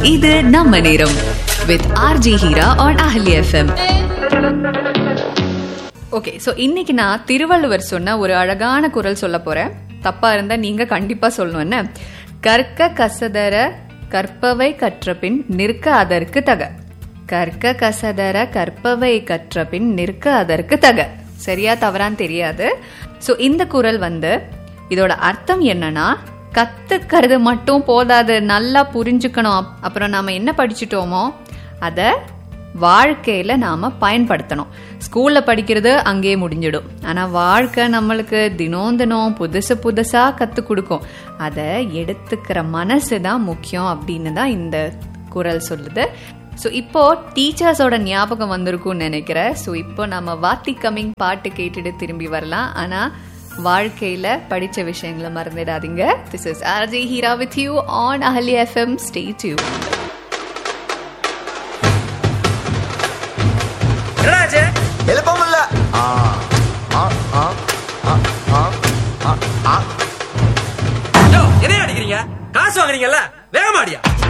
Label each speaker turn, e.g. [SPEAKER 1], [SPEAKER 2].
[SPEAKER 1] இது நம்ம நேரம் வித் ஆர்ஜி ஹீரா ஆன் அஹலி எஃப்எம் ஓகே ஸோ இன்னைக்கு நான் திருவள்ளுவர் சொன்ன ஒரு அழகான குரல் சொல்ல போறேன் தப்பா இருந்தா நீங்க கண்டிப்பா சொல்லணும் என்ன கற்க கசதர கற்பவை கற்ற பின் நிற்க அதற்கு தக கற்க கசதர கற்பவை கற்ற பின் நிற்க அதற்கு தக சரியா தவறான்னு தெரியாது ஸோ இந்த குரல் வந்து இதோட அர்த்தம் என்னன்னா கத்துக்கிறது மட்டும் போதாது நல்லா புரிஞ்சுக்கணும் அப்- அப்புறம் நாம என்ன படிச்சிட்டோமோ அதை வாழ்க்கையில நாம பயன்படுத்தணும் ஸ்கூல்ல படிக்கிறது அங்கேயே முடிஞ்சிடும் ஆனா வாழ்க்கை நம்மளுக்கு தினம் தினம் புதுசு புதுசா கத்து கொடுக்கும் அதை எடுத்துக்கிற மனசு தான் முக்கியம் அப்படின்னு தான் இந்த குரல் சொல்லுது ஸோ இப்போ டீச்சர்ஸோட ஞாபகம் வந்திருக்கும்னு நினைக்கிறேன் ஸோ இப்போ நம்ம வாத்தி கம்மிங் பாட்டு கேட்டுட்டு திரும்பி வரலாம் ஆனா வாழ்க்கையில படிச்ச விஷயங்களை மறந்துடாதீங்க this is RJ Heera with you on அஹலி எஃப்எம் ஸ்டே டியூன்
[SPEAKER 2] என்னடாச்சு
[SPEAKER 3] எழுப்பம் இல்ல ஆ ஆ ஆ ஆ ஆ ஆ ஆ
[SPEAKER 2] யோ என்ன அடிக்கிறீங்க காசு வாங்குறீங்கல்ல வேகமாடியா